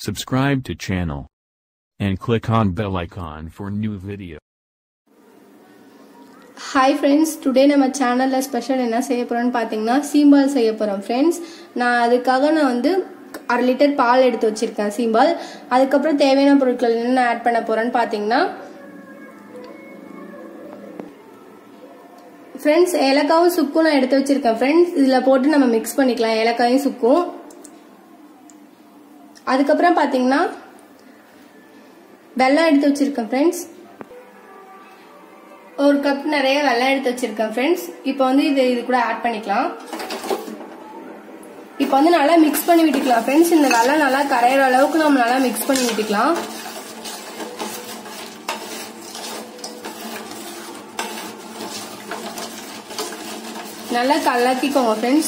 subscribe to channel, and click on bell icon for new video. Hi friends today நம்ம சேனலில் special என்ன செய்ய போகிறோம்னு பார்த்தீங்கன்னா சீம்பால் செய்ய போகிறோம் ஃப்ரெண்ட்ஸ் நான் அதுக்காக நான் வந்து அரை லிட்டர் பால் எடுத்து வச்சுருக்கேன் சீம்பால் அதுக்கப்புறம் தேவையான பொருட்கள் என்ன ஆட் பண்ண போகிறேன்னு பார்த்தீங்கன்னா ஃப்ரெண்ட்ஸ் ஏலக்காவும் சுக்கும் நான் எடுத்து வச்சிருக்கேன் ஃப்ரெண்ட்ஸ் இதில் போட்டு நம்ம மிக்ஸ் பண்ணிக்கலாம் ஏலக்காயும் சுக்கும் அதுக்கப்புறம் பார்த்தீங்கன்னா வெல்லம் எடுத்து வச்சிருக்கேன் ஃப்ரெண்ட்ஸ் ஒரு கப் நிறைய வெள்ளம் எடுத்து வச்சிருக்கேன் ஃப்ரெண்ட்ஸ் இப்போ வந்து இது இது கூட ஆட் பண்ணிக்கலாம் இப்போ வந்து நல்லா மிக்ஸ் பண்ணி விட்டுக்கலாம் ஃப்ரெண்ட்ஸ் இந்த வெள்ளம் நல்லா கரையிற அளவுக்கு நம்ம நல்லா மிக்ஸ் பண்ணி விட்டுக்கலாம் நல்லா கலக்கிக்கோங்க ஃப்ரெண்ட்ஸ்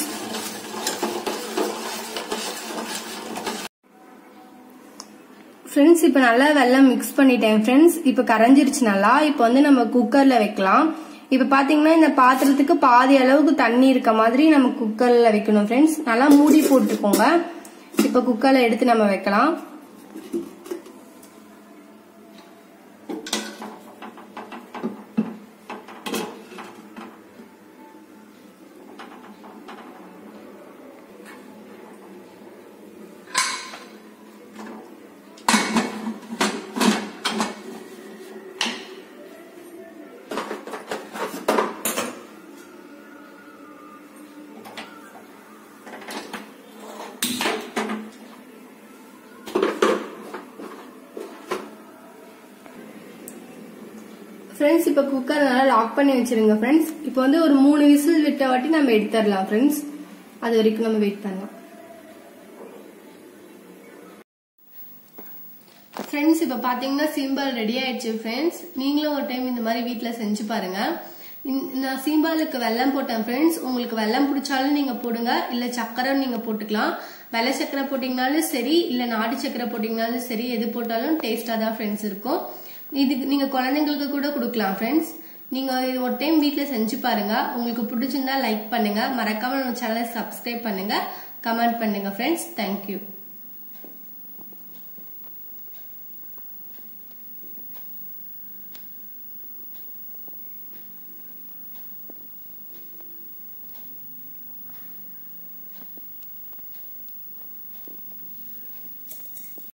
ஃப்ரெண்ட்ஸ் இப்போ நல்லா வெள்ளம் மிக்ஸ் பண்ணிட்டேன் ஃப்ரெண்ட்ஸ் இப்போ கரைஞ்சிருச்சு நல்லா இப்போ வந்து நம்ம குக்கரில் வைக்கலாம் இப்போ பார்த்தீங்கன்னா இந்த பாத்திரத்துக்கு பாதி அளவுக்கு தண்ணி இருக்க மாதிரி நம்ம குக்கரில் வைக்கணும் ஃப்ரெண்ட்ஸ் நல்லா மூடி போட்டுக்கோங்க இப்போ குக்கரில் எடுத்து நம்ம வைக்கலாம் ஃப்ரெண்ட்ஸ் இப்போ குக்கர் நல்லா லாக் பண்ணி வச்சிருங்க ஃப்ரெண்ட்ஸ் இப்போ வந்து ஒரு மூணு விசில் விட்ட வாட்டி நம்ம எடுத்துடலாம் ஃப்ரெண்ட்ஸ் அது வரைக்கும் நம்ம வெயிட் பண்ணலாம் ஃப்ரெண்ட்ஸ் இப்போ பார்த்தீங்கன்னா சிம்பிள் ரெடி ஆயிடுச்சு ஃப்ரெண்ட்ஸ் நீங்களும் ஒரு டைம் இந்த மாதிரி வீட்டில் செஞ்சு பாருங்க நான் சீம்பாலுக்கு வெல்லம் போட்டேன் ஃப்ரெண்ட்ஸ் உங்களுக்கு வெல்லம் பிடிச்சாலும் நீங்க போடுங்க இல்ல சக்கரை நீங்க போட்டுக்கலாம் வெள்ளை சக்கரை போட்டீங்கனாலும் சரி இல்ல நாட்டு சக்கரை போட்டீங்கனாலும் சரி எது போட்டாலும் டேஸ்டா தான் ஃப்ரெண்ட்ஸ் இருக்கும் இதுக்கு நீங்க குழந்தைங்களுக்கு கூட கொடுக்கலாம் ஃப்ரெண்ட்ஸ் நீங்க இது ஒரு டைம் வீட்ல செஞ்சு பாருங்க உங்களுக்கு பிடிச்சிருந்தா லைக் பண்ணுங்க மறக்காம நம்ம சேனலை சப்ஸ்கிரைப் பண்ணுங்க கமெண்ட் பண்ணுங்க ஃப்ரெண்ட்ஸ் தேங்க்யூ